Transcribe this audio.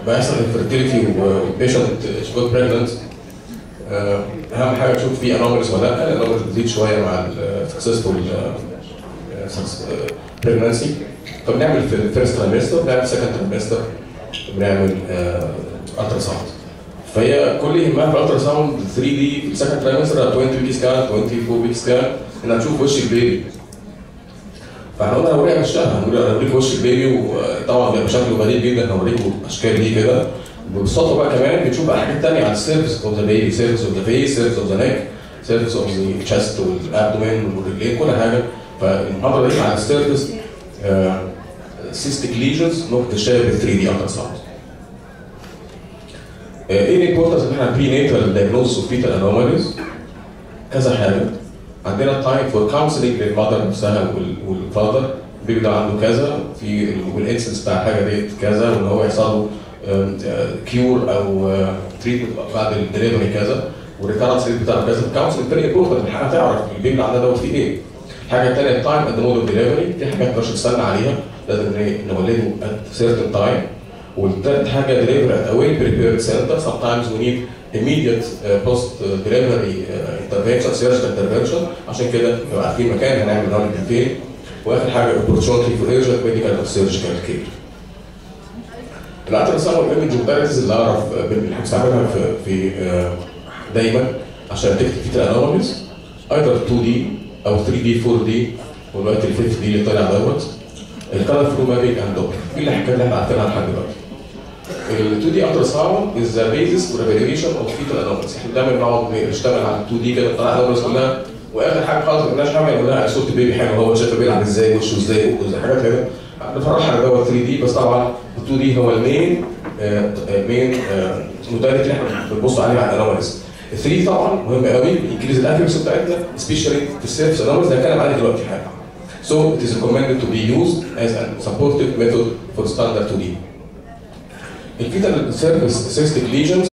بيحصل انفيرتيليتي والبيشنت جوت بريجننت اهم حاجه تشوف في انوماليز ولا لا الانوماليز بتزيد شويه مع السكسسفول بريجننسي فبنعمل في الفيرست ترايمستر بنعمل سكند ترايمستر بنعمل الترا ساوند فهي كل يهمها في الالترا ساوند 3 دي في السكند ترايمستر 20 ويك سكان 24 ويك سكان انها تشوف وش البيبي فاحنا قلنا هوريها وشها هنقول انا هوريك وش البيبي وطبعا بيبقى شكله غريب جدا هوريكم اشكال دي كده بالصدفه بقى كمان بنشوف بقى حاجات ثانيه على السيرفس اوف ذا بيبي سيرفس اوف ذا فيس سيرفس اوف ذا نيك سيرفس اوف ذا تشست والابدومين والرجلين كل حاجه فالمحاضره دي على السيرفس سيستيك ليجنز ممكن تشتغل بال 3 دي الترا ساوند. ايه الامبورتنس ان احنا بري نيتال دايجنوز اوف فيتال انوماليز كذا حاجه عندنا تايم فور كونسلنج للمذر نفسها والفاذر البيبي ده عنده كذا في والانسنس بتاع الحاجه ديت كذا وان هو يحصل له كيور او تريتمنت بعد الدليفري كذا والريكارنس ريت بتاعه كذا الكونسلنج فيري امبورتنت الحاجه تعرف البيبي اللي عندها دوت فيه ايه الحاجه الثانيه التايم ات ذا مود اوف دليفري في حاجات ما نقدرش نستنى عليها لازم نولده ات سيرتن تايم والثالث حاجه دليفري ات اويل بريبيرد سنتر سم تايمز وي نيد immediate uh, post delivery uh, intervention surgical intervention عشان كده نبقى عارفين مكان هنعمل هارد فين واخر حاجه opportunity for urgent medical or surgical care. الالترا ساوند ايمج موداليتيز اللي اعرف بنستعملها في في دايما عشان تكتب فيتال انوماليز ايضا 2 دي او 3 دي 4 دي ودلوقتي ال 5 دي اللي طالع دوت الكالر فلو مابينج اند دوبلر دي الحاجات اللي احنا عارفينها لحد دلوقتي. ال 2 دي الترا ساوند از ذا بيزس فور ايفالويشن اوف فيتال انوماليز احنا دايما بنقعد نشتغل على ال 2 دي كده نطلع الانوماليز كلها واخر حاجه خالص ما قلناش حاجه قلنا صوت البيبي حلو هو شايفه بيلعب ازاي وشه ازاي حاجات كده نفرحها على دوت 3 دي بس طبعا ال 2 دي هو المين مين موداليتي اللي احنا بنبص عليه على الانوماليز ال 3 طبعا مهم قوي انكريز الاكيرسي بتاعتنا سبيشالي في السيرفس انوماليز اللي هنتكلم عليه دلوقتي حاجه So it is recommended to be used as a supportive method for standard 2D. الفيتال سيرفيس cystic lesions